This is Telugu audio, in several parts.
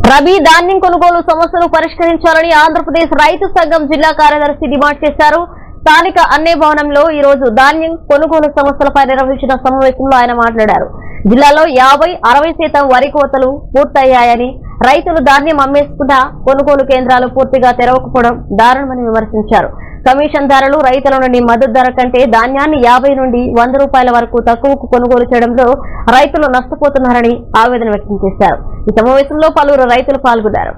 రబీ ధాన్యం కొనుగోలు సమస్యలు పరిష్కరించాలని ఆంధ్రప్రదేశ్ రైతు సంఘం జిల్లా కార్యదర్శి డిమాండ్ చేశారు స్థానిక అన్నే భవనంలో ఈ రోజు ధాన్యం కొనుగోలు సమస్యలపై నిర్వహించిన సమావేశంలో ఆయన మాట్లాడారు జిల్లాలో యాభై అరవై శాతం వరి కోతలు పూర్తయ్యాయని రైతులు ధాన్యం అమ్మేసుకున్న కొనుగోలు కేంద్రాలు పూర్తిగా తెరవకపోవడం దారుణమని విమర్శించారు కమిషన్ ధరలు రైతుల నుండి మద్దతు ధర కంటే ధాన్యాన్ని యాభై నుండి వంద రూపాయల వరకు తక్కువకు కొనుగోలు చేయడంలో రైతులు నష్టపోతున్నారని ఆవేదన వ్యక్తం చేశారు ఈ సమావేశంలో పలువురు రైతులు పాల్గొన్నారు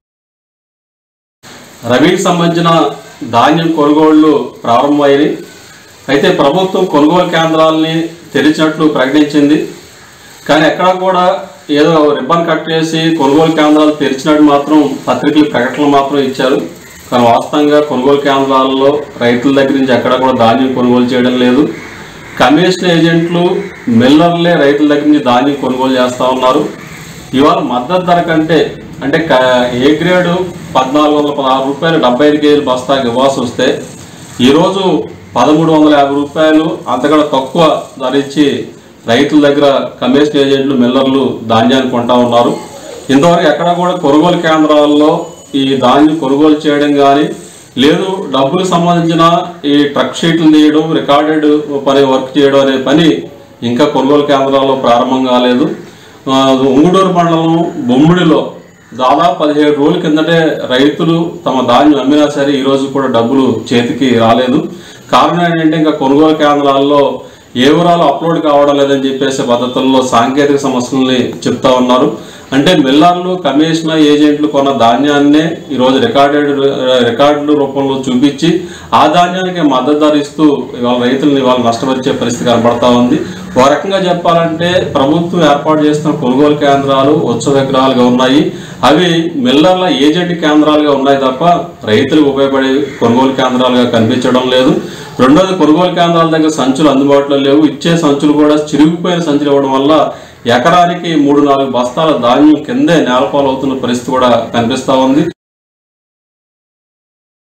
రబీకి సంబంధించిన ధాన్యం కొనుగోళ్లు ప్రారంభమైనవి అయితే ప్రభుత్వం కొనుగోలు కేంద్రాలని తెరిచినట్లు ప్రకటించింది కానీ ఎక్కడా కూడా ఏదో రిబ్బన్ కట్ చేసి కొనుగోలు కేంద్రాలు తెరిచినట్టు మాత్రం పత్రికలు ప్రకటనలు మాత్రం ఇచ్చారు కానీ వాస్తవంగా కొనుగోలు కేంద్రాలలో రైతుల దగ్గర నుంచి ఎక్కడా కూడా ధాన్యం కొనుగోలు చేయడం లేదు కమిషన్ ఏజెంట్లు మిల్లర్లే రైతుల దగ్గర నుంచి ధాన్యం కొనుగోలు చేస్తూ ఉన్నారు ఇవాళ మద్దతు ధర కంటే అంటే క- ఏ గ్రేడు పద్నాలుగు వందల పదహారు రూపాయలు డెబ్బై ఐదు కేజీలు బస్తాకి ఇవ్వాల్సి వస్తే ఈరోజు పదమూడు వందల యాభై రూపాయలు అంతకన్నా తక్కువ ధర ఇచ్చి రైతుల దగ్గర కమిషన్ ఏజెంట్లు మిల్లర్లు ధాన్యాన్ని కొంటా ఉన్నారు ఇంతవరకు ఎక్కడ కూడా కొనుగోలు కేంద్రాల్లో ఈ ధాన్యం కొనుగోలు చేయడం కానీ లేదు డబ్బులకు సంబంధించిన ఈ ట్రక్ షీట్లు తీయడం రికార్డెడ్ పని వర్క్ చేయడం అనే పని ఇంకా కొనుగోలు కేంద్రాల్లో ప్రారంభం కాలేదు ఆ, ఉంగుడూరు మండలం బొమ్మిడిలో దాదాపు పదిహేడు రోజుల కిందటే రైతులు తమ ధాన్యం అమ్మినా సరే ఈ రోజు కూడా డబ్బులు చేతికి రాలేదు కారణం ఏంటంటే ఇంకా కొనుగోలు కేంద్రాల్లో ఏ వివరాలు అప్లోడ్ కావడం లేదని చెప్పేసి పద్ధతుల్లో సాంకేతిక సమస్యల్ని చెప్తా ఉన్నారు అంటే మిల్లర్లు కమిషనర్ ఏజెంట్లు కొన్న ధాన్యాన్నే ఈరోజు రికార్డెడ్ రికార్డుల రూపంలో చూపించి ఆ ధాన్యానికి మద్దతు ధర ఇస్తూ ఇవాళ రైతులను ఇవాళ నష్టపరిచే పరిస్థితి కనబడతా ఉంది ఓ రకంగా చెప్పాలంటే ప్రభుత్వం ఏర్పాటు చేస్తున్న కొనుగోలు కేంద్రాలు ఉత్సవ విగ్రహాలుగా ఉన్నాయి అవి మిల్లర్ల ఏజెంట్ కేంద్రాలుగా ఉన్నాయి తప్ప రైతులకు ఉపయోగపడే కొనుగోలు కేంద్రాలుగా కనిపించడం లేదు రెండోది కొనుగోలు కేంద్రాల దగ్గర సంచులు అందుబాటులో లేవు ఇచ్చే సంచులు కూడా చిరిగిపోయిన సంచులు ఇవ్వడం వల్ల ఎకరానికి మూడు నాలుగు బస్తాల ధాన్యం కిందే నేలపాలు అవుతున్న పరిస్థితి కూడా కనిపిస్తా ఉంది